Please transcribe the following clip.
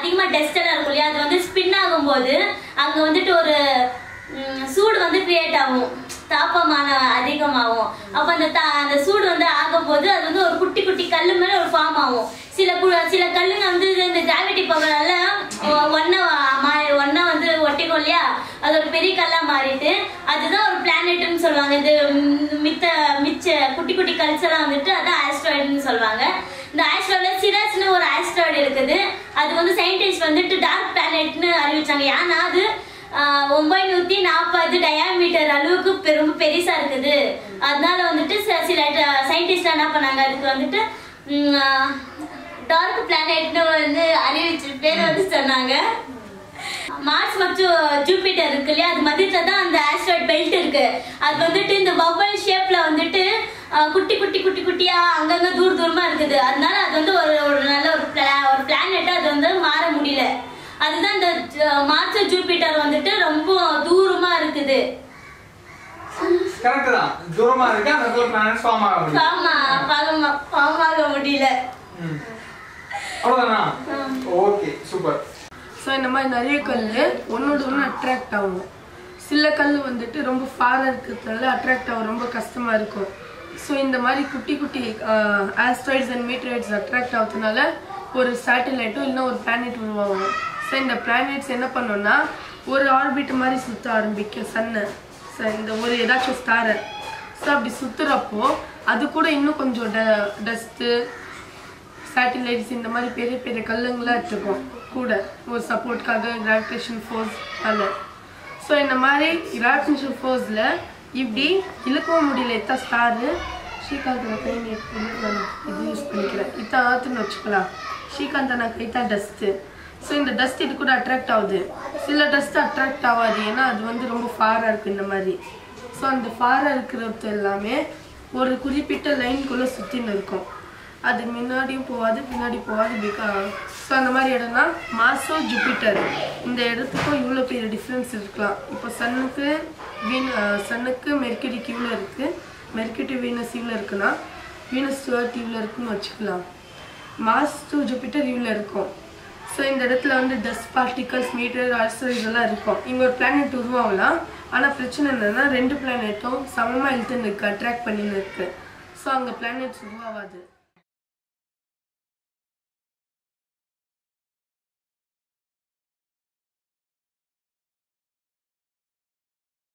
அதிகமா டஸ்ட் எல்லாம் இருக்கும் இல்லையா அது வந்து ஸ்பின் ஆகும்போது அங்க வந்துட்டு ஒரு ம், சூடு வந்து கிரியேட் ஆகும் தாப்பமான அதிகமாகும் அப்ப அந்த தா- அந்த சூடு வந்து ஆகும்போது அது வந்து ஒரு குட்டி குட்டி கல்லு மேல ஒரு ஃபார்ம் ஆகும் சில கு- சில கல்லுங்க வந்து இது இந்த கிராவிட்டி பவரால ஒன்னா மாறி ஒன்னா வந்து ஒட்டிக்கும் இல்லையா அது ஒரு பெரிய கல்லா மாறிட்டு அதுதான் ஒரு பிளானெட்னு சொல்லுவாங்க இது ம், மித்த மிச்ச குட்டி குட்டி கல்ஸ் எல்லாம் வந்துட்டு அதான் ஆஸ்ட்ராய்டுன்னு சொல்லுவாங்க இந்த ஆஸ்ட்ராய்டுல சிராஸ்னு ஒரு ஆஸ்ட்ராய்டு இருக்குது அது வந்து சயின்டிஸ்ட் வந்துட்டு டார்க் பிளானெட்னு அறிவிச்சாங்க ஏன்னா அது ஆஹ், ஒன்பதுநூத்தி நாற்பது டயாமீட்டர் அளவுக்கு பெ- ரொம்ப பெருசா இருக்குது அதனால வந்துட்டு ச- சில சயின்டிஸ்ட் என்ன பண்ணாங்க அதுக்கு வந்துட்டு டார்க் பிளானெட்னு வந்து அறிவிச்சு பேர் வந்து சொன்னாங்க மார்ஸ் மற்றும் ஜூபிட்டர் இருக்கு இல்லையா அது மத்தியத்துல தான் அந்த ஆஸ்ட்ராய்ட் பெல்ட் இருக்கு அது வந்துட்டு இந்த பபல் ஷேப்ல வந்துட்டு அஹ், குட்டி குட்டி குட்டி குட்டியா அங்கங்க தூர தூரமா இருக்குது அதனால அது வந்து ஒரு ஒரு நல்ல ஒரு pla- ஒரு பிளானெட்டா அது வந்து மாற முடியல அதுதான் இந்த ஜ- மார்ஸ் ஜூபிட்டர் வந்துட்டு ரொம்ப தூரமா இருக்குது கரெக்ட் தான் தூரமா இருக்கு அந்த இடத்துல பிளானட் ஃபார்ம் ஆக முடியும் பாமா பாகமா பாமாக முடியல ம். அவ்வளவுதானா ஓகே சூப்பர் ஸோ இந்த மாதிரி நிறைய கல் ஒன்னோட ஒன்று அட்ராக்ட் ஆகும் சில கல் வந்துட்டு ரொம்ப ஃபாராக இருக்கிறதுனால அட்ராக்ட் ஆகும் ரொம்ப கஷ்டமாக இருக்கும் ஸோ இந்த மாதிரி குட்டி குட்டி ஆஸ்ட்ராய்ட்ஸ் அண்ட் மீட்டராய்ட்ஸ் அட்ராக்ட் ஆகுறதுனால ஒரு சேட்டலைட்டோ இல்லைன்னா ஒரு பிளானெட் உருவாகும் ஸோ இந்த பிளானெட்ஸ் என்ன பண்ணோம்னா ஒரு ஆர்பிட் மாதிரி சுற்ற ஆரம்பிக்கும் சன்னை ஸோ இந்த ஒரு ஏதாச்சும் ஸ்டாரை ஸோ அப்படி சுற்றுறப்போ அது கூட இன்னும் கொஞ்சம் ட டஸ்ட்டு சேட்டிலைட்ஸ் இந்த மாதிரி பெரிய பெரிய கல்லுங்களாம் எடுத்துக்கும் கூட ஒரு சப்போர்ட்காக கிராவிடேஷன் ஃபோர்ஸ் அல்ல ஸோ இந்த மாதிரி கிராவிடேஷன் ஃபோர்ஸில் இப்படி இழுக்கவும் முடியல இத்தா ஸ்டாரு ஸ்ரீகாந்த் கை நீட்டு நான் இது யூஸ் பண்ணிக்கிறேன் இத்தா ஆற்றுன்னு வச்சுக்கலாம் ஸ்ரீகாந்த் நான் கை தான் டஸ்ட்டு ஸோ இந்த டஸ்ட் இது கூட அட்ராக்ட் ஆகுது சில டஸ்ட் அட்ராக்ட் ஆகாது ஏன்னா அது வந்து ரொம்ப ஃபாராக இருக்குது இந்த மாதிரி ஸோ அந்த ஃபாராக இருக்கிறது எல்லாமே ஒரு குறிப்பிட்ட லைனுக்குள்ளே சுற்றின்னு இருக்கும் அது முன்னாடியும் போகாது பின்னாடி போகாது பிகா ஸோ அந்த மாதிரி இடம்னா மாசோ ஜூபிட்டர் இந்த இடத்துக்கும் இவ்வளோ பெரிய டிஃப்ரென்ஸ் இருக்கலாம் இப்போ சன்னுக்கு வீன் சன்னுக்கு மெர்க்கடிக்கு இவ்வளோ இருக்குது மெர்க்கடி வீனஸ் இவ்வளோ இருக்குன்னா வீனஸ் டுவர்ட் இவ்வளோ இருக்குன்னு வச்சுக்கலாம் மாஸ் டு ஜூபிட்டர் இவ்வளோ இருக்கும் ஸோ இந்த இடத்துல வந்து டஸ்ட் பார்ட்டிகல்ஸ் மீட்டர் ஆல்சர் இதெல்லாம் இருக்கும் இங்கே ஒரு பிளானெட் உருவாகலாம் ஆனால் பிரச்சனை என்னன்னா ரெண்டு பிளானெட்டும் சமமாக இழுத்துன்னு இருக்கு அட்ராக்ட் பண்ணின்னு இருக்கு ஸோ அங்கே பிளானெட்ஸ் உருவாகாது